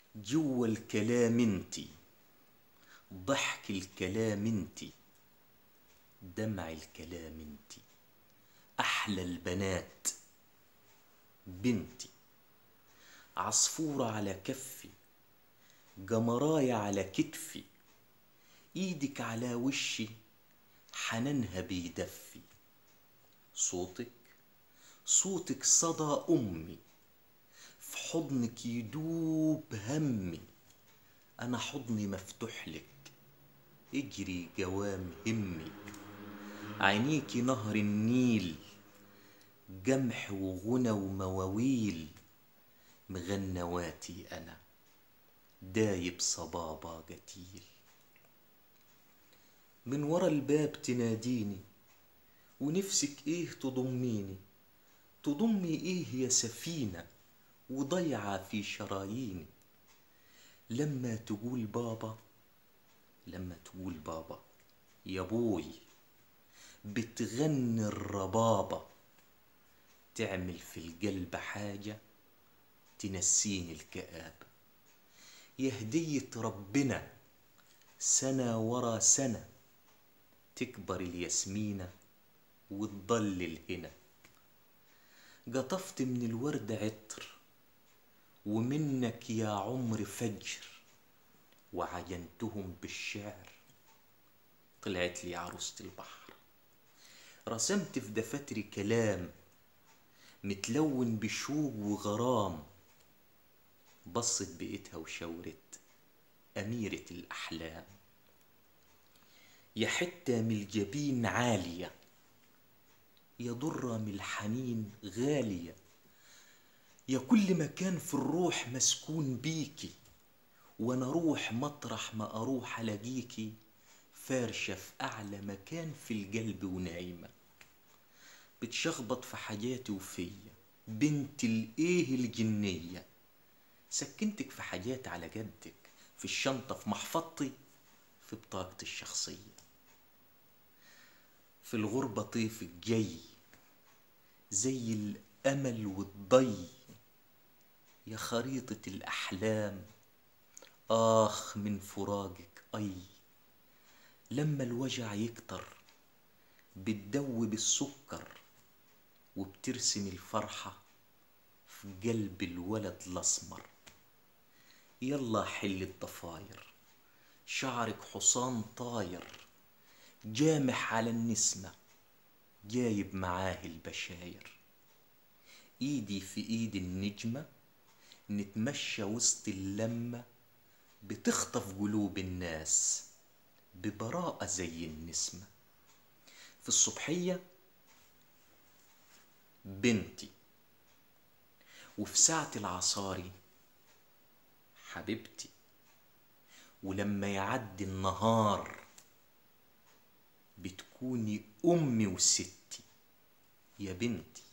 جوا الكلام انتي ضحك الكلام انتي دمع الكلام انتي احلى البنات بنتي عصفورة على كفي جمراية على كتفي ايدك على وشي حنانها بيدفي صوتك صوتك صدى امي في حضنك يدوب همي انا حضني مفتوح لك اجري جوام همي عينيكي نهر النيل جمح وغنى ومواويل مغنواتي انا دايب صبابة جتيل من ورا الباب تناديني ونفسك ايه تضميني تضمي ايه يا سفينة وضيعة في شراييني لما تقول بابا لما تقول بابا يا بوي بتغني الربابة تعمل في القلب حاجة تنسيني الكآبة يا هدية ربنا سنة ورا سنة تكبر الياسمينة وتضلل هنا قطفت من الورد عطر ومنك يا عمر فجر وعجنتهم بالشعر طلعت لي عروسة البحر رسمت في دفاتري كلام متلون بشوق وغرام بصت بقيتها وشاورت أميرة الأحلام يا حتة من الجبين عالية يا ضرة من الحنين غالية يا كل مكان في الروح مسكون بيكي وانا روح مطرح ما اروح الاقيكي فارشة في اعلى مكان في القلب ونايمة بتشخبط في حاجاتي وفيا بنت الايه الجنية سكنتك في حاجات على جدك في الشنطة في محفظتي في بطاقتي الشخصية في الغربة طيفك جاي زي الأمل والضي يا خريطة الأحلام آخ من فراقك أي لما الوجع يكتر بتدوب السكر وبترسم الفرحة في قلب الولد الأسمر يلا حل الضفاير شعرك حصان طاير جامح على النسمة جايب معاه البشاير ايدي في ايد النجمة نتمشى وسط اللمة بتخطف قلوب الناس ببراءة زي النسمة في الصبحية بنتي وفي ساعة العصاري حبيبتي ولما يعدي النهار بتكوني أمي وستي يا بنتي